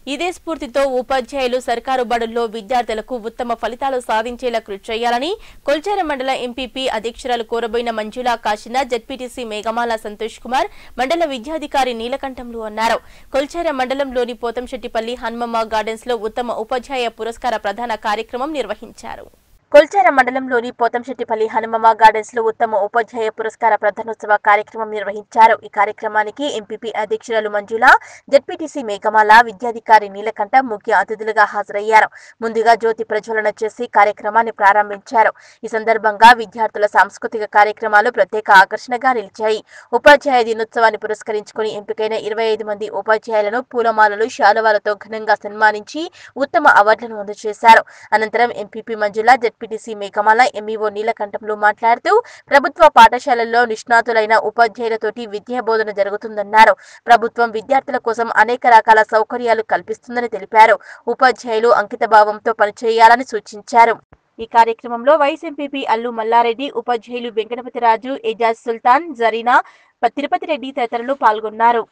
ఇదే స్ఫూర్తితో ఉపాధ్యాయులు సర్కారు బడుల్లో విద్యార్థులకు ఉత్తమ ఫలితాలు సాధించేలా కృషి చేయాలని కొల్చార మండల ఎంపీపీ అధ్యక్షురాలు కోరబోయిన మంజులా కాశినా జడ్పీటీసీ మేఘమాల సంతోష్ కుమార్ మండల విద్యాధికారి నీలకంఠంలు అన్నారు కొల్చార మండలంలోని పోతంశెట్టిపల్లి హన్మమ్మ గార్డెన్స్ లో ఉత్తమ ఉపాధ్యాయ పురస్కార ప్రధాన కార్యక్రమం నిర్వహించారు కొల్చార మండలంలోని పోతంశెట్టిపల్లి హనుమమ్మ గార్డెన్స్ లో ఉత్తమ ఉపాధ్యాయ పురస్కార ప్రధానోత్సవ కార్యక్రమం నిర్వహించారు ఈ కార్యక్రమానికి ఎంపీపీ అధ్యక్షురాలు మంజుల జడ్పీటీసీ మేఘమాల విద్యాధికారి నీలకంఠ ముఖ్య అతిథులుగా హాజరయ్యారు ముందుగా జ్యోతి ప్రజ్వలన చేసి కార్యక్రమాన్ని ప్రారంభించారు ఈ సందర్భంగా విద్యార్థుల సాంస్కృతిక కార్యక్రమాలు ప్రత్యేక ఆకర్షణగా నిలిచాయి ఉపాధ్యాయ దినోత్సవాన్ని పురస్కరించుకుని ఎంపికైన ఇరవై ఐదు మంది ఉపాధ్యాయులను పూలమాలలు శాలువాలతో ఘనంగా సన్మానించి ఉత్తమ అవార్డులను అందజేశారు అనంతరం MPP Manjula ZPTC Meghamala MEO నీలకంఠంలో మాట్లాడుతూ ప్రభుత్వ పాఠశాలల్లో నిష్ణాతులైన ఉపాధ్యాయులతోటి విద్యా బోధన జరుగుతుందన్నారు ప్రభుత్వం విద్యార్థుల కోసం అనేక రకాల సౌకర్యాలు కల్పిస్తుందని తెలిపారు ఉపాధ్యాయులు అంకితభావంతో పనిచేయాలని సూచించారు ఈ కార్యక్రమంలో వైస్ ఎంపీపీ అల్లు మల్లారెడ్డి ఉపాధ్యాయులు వెంకటపతిరాజు ఎజాజ్ సుల్తాన్ జరీనా తిరుపతి రెడ్డి తదితరులు పాల్గొన్నారు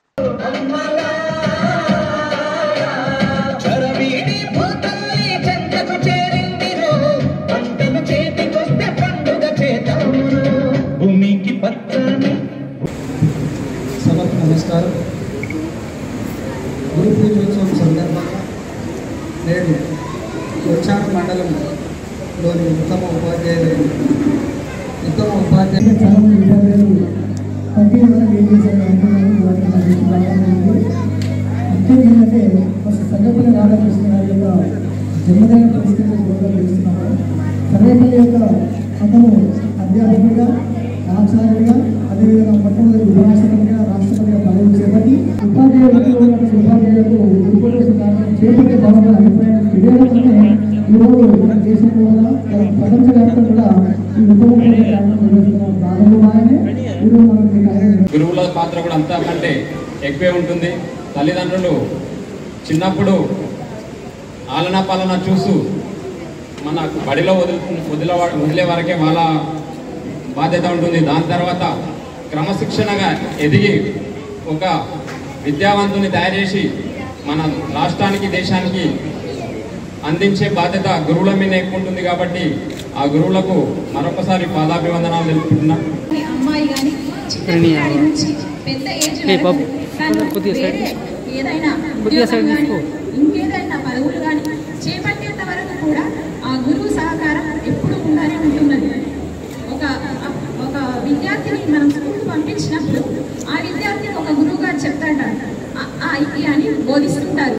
చరవీడి భూతల్లి చెంతకు చేరిందిరో పంటలు చేతికొస్తే పండుగ చేద్దామును భూమికి పచ్చని సభకు నమస్కారం గురు పూజోత్సవం సందర్భంగా నేడు కొచ్చాడ మండలంలోని ఉత్తమ ఉపాధ్యాయులు ఉత్తమ ఉపాధ్యాయులు చాలా మంది విద్యార్థులు పంపిణీ ఏం చేశారు అనుకున్నారు వాటిని నాకు తెలిసి బాగా ఉంది. ముఖ్యంగా ఏంటంటే ఫస్ట్ సర్వేపల్లి రాధాకృష్ణ గారి యొక్క జన్మదిన పరిస్థితులు కూడా తెలుస్తున్నాము సర్వేపల్లి యొక్క అతను అధ్యాపకుడిగా ఆచార్యుడిగా అదేవిధంగా మొట్టమొదటి ఉపరాష్ట్రపతిగా రాష్ట్రపతిగా పదవి చేపట్టి ఉపాధ్యాయులకు ఉన్నటువంటి ఉపాధ్యాయులకు గురుకుల కార్యక్రమం చేపట్టే భాగంగా అభిప్రాయం తెలియడంతోనే ఈరోజు మన దేశంలో కూడా ప్రపంచవ్యాప్తంగా కూడా ఈ ఉత్తమ కార్యక్రమం నిర్వహిస్తున్న ప్రారంభమాయనే ఈరోజు మనకి ఈ కార్యక్రమం గురువుల పాత్ర కూడా అంతకంటే ఎక్కువే ఉంటుంది తల్లిదండ్రులు చిన్నప్పుడు ఆలన పాలన చూస్తూ మన బడిలో వదిలి వదిలే వదిలే వరకే వాళ్ళ బాధ్యత ఉంటుంది దాని తర్వాత క్రమశిక్షణగా ఎదిగి ఒక విద్యావంతుని తయారు చేసి మన రాష్ట్రానికి దేశానికి అందించే బాధ్యత గురువుల మీద ఎక్కువ ఉంటుంది కాబట్టి ఆ గురువులకు మరొకసారి పాదాభివందనాలు తెలుపుతున్నాను ఈ అమ్మాయి కానీ చిన్నపిల్లాడి నుంచి పెద్ద ఏజ్ వరకు తను వేరే ఏదైనా ఉద్యోగం కానీ ఇంకేదైనా పదవులు కానీ చేపట్టేంత వరకు కూడా ఆ గురువు సహకారం ఎప్పుడు ఉండాలి ఉంటున్నది ఒక ఒక విద్యార్థిని మనం స్కూల్ పంపించినప్పుడు ఆ విద్యార్థిని ఒక గురువు గారు చెప్తాడు ఆ, ఆ, ఈ అని బోధిస్తుంటారు